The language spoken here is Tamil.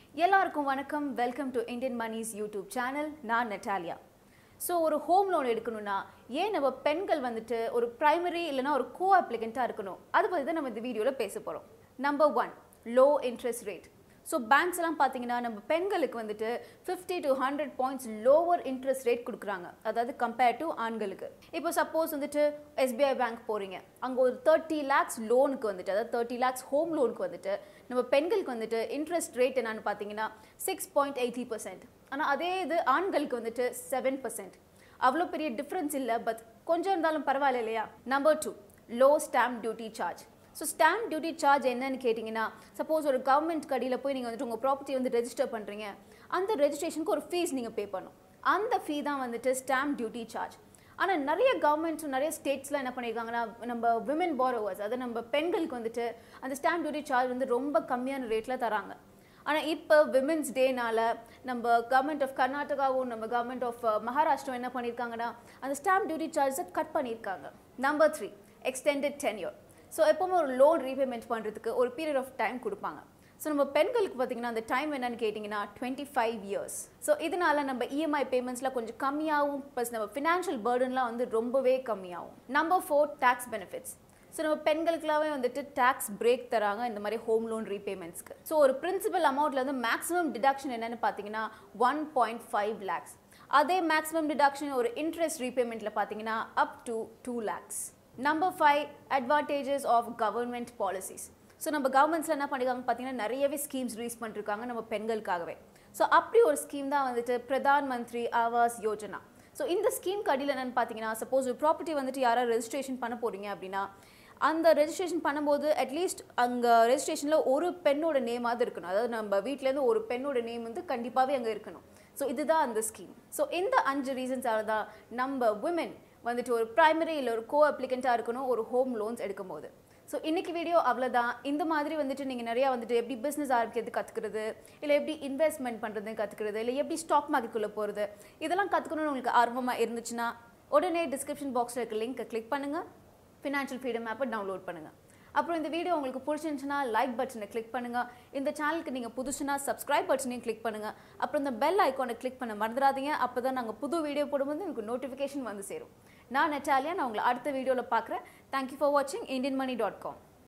எல்லாருக்கும் வணக்கம் welcome to Indian money's YouTube channel நான் நெட்டாலியா ஸோ ஒரு ஹோம் லோன் எடுக்கணும்னா ஏன் நம்ம பெண்கள் வந்துட்டு ஒரு பிரைமரி இல்லைன்னா ஒரு கோ அப்ளிகண்ட்டாக இருக்கணும் அது பற்றி தான் நம்ம இந்த வீடியோவில் பேச போகிறோம் number one low interest rate so banks எல்லாம் பார்த்தீங்கன்னா நம்ம பெண்களுக்கு வந்துட்டு fifty to hundred points lower interest rate கொடுக்குறாங்க அதாவது கம்பேர் டு ஆண்களுக்கு இப்போ சப்போஸ் வந்துட்டு எஸ்பிஐ பேங்க் போகிறீங்க அங்கே ஒரு தேர்ட்டி லேக்ஸ் லோனுக்கு வந்துட்டு அதாவது தேர்ட்டி லேக்ஸ் ஹோம் லோனுக்கு வந்துட்டு நம்ம பெண்களுக்கு வந்துட்டு இன்ட்ரெஸ்ட் ரேட் என்னன்னு பார்த்தீங்கன்னா சிக்ஸ் பாயிண்ட் எயிட்டி பர்சன்ட் ஆனால் அதே இது ஆண்களுக்கு வந்துட்டு செவன் பர்சன்ட் அவ்வளோ பெரிய டிஃப்ரென்ஸ் இல்லை பட் கொஞ்சம் இருந்தாலும் பரவாயில்ல இல்லையா number two low stamp duty charge so stamp duty charge என்னன்னு கேட்டிங்கன்னா சப்போஸ் ஒரு கவர்மெண்ட் கடியில் போய் நீங்கள் வந்துட்டு உங்கள் ப்ராப்பர்ட்டி வந்து ரெஜிஸ்டர் பண்ணுறீங்க அந்த ரெஜிஸ்ட்ரேஷனுக்கு ஒரு ஃபீஸ் நீங்கள் பே பண்ணணும் அந்த ஃபீ தான் வந்துட்டு ஸ்டாம்ப் டியூட்டி சார்ஜ் ஆனால் நிறைய கவர்மெண்ட்ஸும் நிறைய ஸ்டேட்ஸ்லாம் என்ன பண்ணியிருக்காங்கன்னா நம்ம விமன் பாரோவர்ஸ் அதாவது நம்ம பெண்களுக்கு வந்துட்டு அந்த ஸ்டாம்ப் டியூட்டி சார்ஜ் வந்து ரொம்ப கம்மியான ரேட்டில் தராங்க ஆனால் இப்போ விமென்ஸ் டேனால நம்ம கவர்மெண்ட் ஆஃப் கர்நாடகாவும் நம்ம கவர்மெண்ட் ஆஃப் மகாராஷ்டிரம் என்ன பண்ணியிருக்காங்கன்னா அந்த ஸ்டாம்ப் டியூட்டி சார்ஜஸை கட் பண்ணியிருக்காங்க number three extended tenure so எப்போவுமே ஒரு லோன் ரீபேமெண்ட் பண்ணுறதுக்கு ஒரு பீரியட் ஆஃப் டைம் கொடுப்பாங்க ஸோ நம்ம பெண்களுக்கு பார்த்தீங்கன்னா அந்த டைம் என்னன்னு கேட்டிங்கன்னா டுவெண்ட்டி ஃபைவ் இயர்ஸ் ஸோ இதனால நம்ம இஎம்ஐ பேமெண்ட்ஸ்லாம் கொஞ்சம் கம்மியாகும் ப்ளஸ் நம்ம ஃபினான்ஷியல் பேர்டன்லாம் வந்து ரொம்பவே கம்மியாகும் number four tax benefits so நம்ம பெண்களுக்குலாவே வந்துட்டு டேக்ஸ் பிரேக் தராங்க இந்த மாதிரி ஹோம் லோன் ரீபேமெண்ட்ஸ்க்கு ஸோ ஒரு பிரின்சிபல் அமௌண்ட்ல வந்து மேக்ஸிமம் டிடக்ஷன் என்னன்னு பார்த்தீங்கன்னா ஒன் பாயிண்ட் ஃபைவ் லேக்ஸ் அதே மேக்ஸிமம் டிடக்ஷன் ஒரு இன்ட்ரெஸ்ட் ரீபேமெண்ட்டில் பார்த்தீங்கன்னா up to two lakhs number five advantages of government policies so நம்ம கவர்மெண்ட்ஸில் என்ன பண்ணிருக்காங்க பார்த்தீங்கன்னா நிறையவே ஸ்கீம்ஸ் ரிலீஸ் பண்ணிருக்காங்க நம்ம பெண்களுக்காகவே ஸோ அப்படி ஒரு ஸ்கீம் தான் வந்துட்டு பிரதான் மந்திரி ஆவாஸ் யோஜனா ஸோ இந்த ஸ்கீம் கடியில் என்னென்னு பார்த்தீங்கன்னா சப்போஸ் ஒரு ப்ராப்பர்ட்டி வந்துட்டு யாராவது ரெஜிஸ்ட்ரேஷன் பண்ண போகிறீங்க அப்படின்னா அந்த ரெஜிஸ்ட்ரேஷன் பண்ணும்போது அட்லீஸ்ட் அங்கே ரெஜிஸ்ட்ரேஷனில் ஒரு பெண்ணோட நேமாவது இருக்கணும் அதாவது நம்ம வீட்டிலேருந்து ஒரு பெண்ணோட நேம் வந்து கண்டிப்பாகவே அங்கே இருக்கணும் ஸோ இதுதான் அந்த ஸ்கீம் ஸோ இந்த அஞ்சு ரீசன்ஸால தான் நம்ம விமென் வந்துட்டு ஒரு ப்ரைமரி இல்லை ஒரு கோ அப்ளிகண்ட்டாக இருக்கணும் ஒரு ஹோம் லோன்ஸ் எடுக்கும்போது ஸோ இன்னைக்கு வீடியோ அவ்வளோதான் இந்த மாதிரி வந்துட்டு நீங்கள் நிறையா வந்துட்டு எப்படி பிஸ்னஸ் ஆரம்பிக்கிறது கற்றுக்கிறது இல்லை எப்படி இன்வெஸ்ட்மெண்ட் பண்ணுறது கற்றுக்கிறது இல்லை எப்படி ஸ்டாக் மார்க்கெட்டுக்குள்ளே போகிறது இதெல்லாம் கற்றுக்கணும்னு உங்களுக்கு ஆர்வமாக இருந்துச்சுன்னா உடனே டிஸ்கிரிப்ஷன் பாக்ஸில் இருக்க லிங்க்கை கிளிக் பண்ணுங்கள் ஃபினான்ஷியல் ஃப்ரீடம் ஆப்பை டவுன்லோட் பண்ணுங்கள் அப்புறம் இந்த வீடியோ உங்களுக்கு பிடிச்சிருந்துச்சுன்னா லைக் பட்டனை கிளிக் பண்ணுங்கள் இந்த சேனலுக்கு நீங்கள் புதுசுனா சப்ஸ்கிரைப் பட்டனையும் கிளிக் பண்ணுங்கள் அப்புறம் இந்த பெல் ஐக்கானை கிளிக் பண்ண மறந்துடாதீங்க அப்போ தான் நாங்கள் புது வீடியோ போடும்போது உங்களுக்கு நோட்டிஃபிகேஷன் வந்து சேரும் நான் நெட்டாலியா நான் உங்களை அடுத்த வீடியோவில் பார்க்குறேன் தேங்க்யூ ஃபார் வாட்சிங் இந்தியன் மணி டாட் காம்